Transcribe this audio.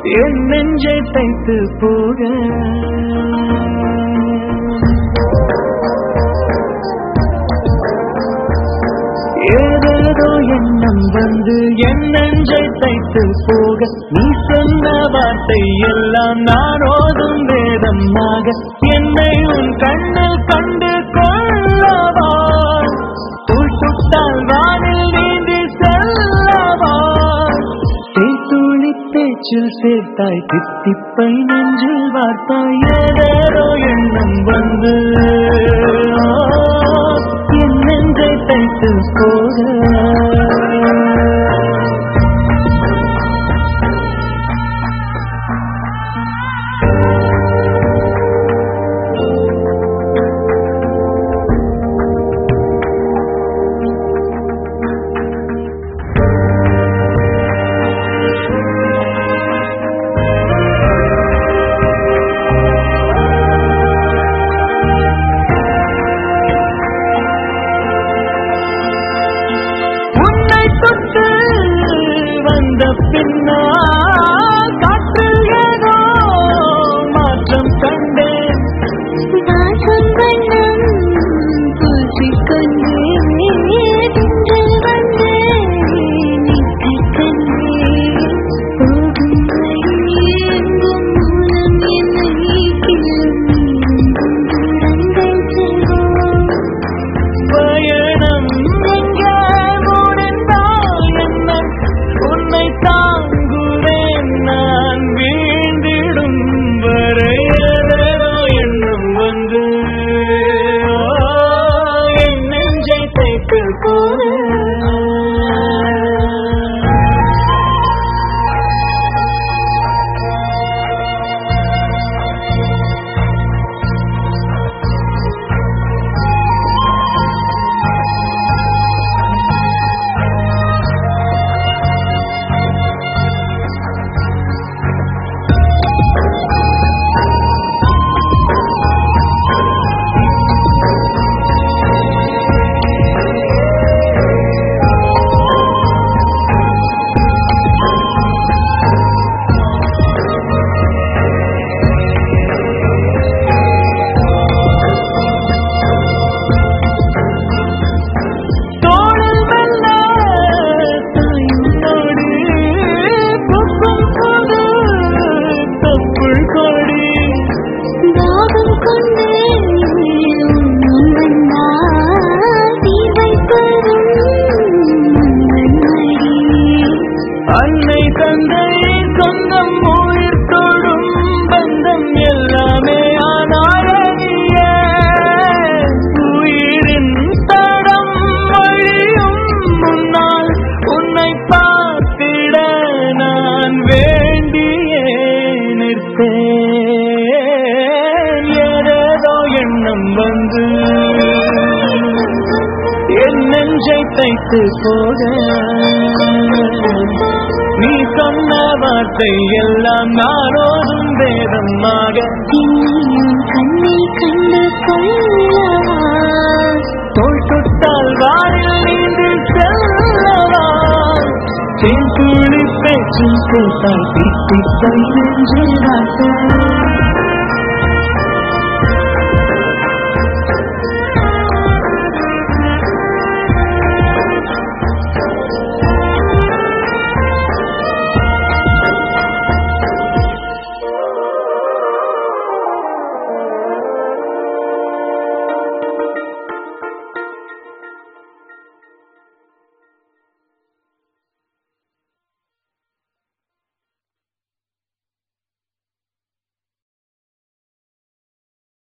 என் நெஞ்சை தைத்து போக ஏதேதோ எண்ணம் வந்து என் நெஞ்சை தைத்து போக நீ சொன்ன வார்த்தை எல்லாம் நான் ஓதும் வேதமாக என்னை உன் கண்ணில் கண்டு கொள்ளவா தூள் சுட்டால் வானில் நீந்தி செல்லவா தேய்த்துளி பேச்சில் சேர்த்தாய் தித்திப்பை நெஞ்சில் வார்த்தாய் ஏதேதோ எண்ணம் வந்து என் நெஞ்சை தைத்து போக உன்னை தொட்டு வந்த பின்னால் காற்றில் ஏதோ மாற்றம் கண்டேன் வாசம் வண்ணம் பூசிக்கொண்டே திங்கள் வந்தே நிற்கக் கண்டே போகும் வழி எங்கும் மூலம் என்னை கிள்ளும் தூரங்கள் செல்வோம் பயணம் எங்கே முடிந்தால் என்ன உன்னை தாங்குவேன் நான் வீண்டிடும் வரை ஏதேதோ எண்ணம் வந்து என் நெஞ்சை தைத்து போன தோளில் மெல்ல தாயுன்னோடு பூக்கும் போது தொப்புள் கொடி தாகம் கொண்டு உன் வந்தால் தீவை தரும் உன் மடி அன்னை தந்தை சொந்தம் உயிர் தொடும் பந்தம் எல்லாமே ஆனாரணிய உயிரின் தடம் வழியும் முன்னால் உன்னை பார்த்திட நான் வேண்டியே நிற்பேன் ஏதேதோ எண்ணம் வந்து என் நெஞ்சை தைத்து போக நீ சொன்ன வார்த்தை எல்லாம் நானோதும் வேதமாக என்னையும் கண்ணை கண்டு கொள்ளவா தோல் தொட்டால் வாரில் நீந்து செல்லவா தேன் துளி பேச்சும் சேர்த்தால் திட்டிப்பை நெஞ்சில் வார்த்தை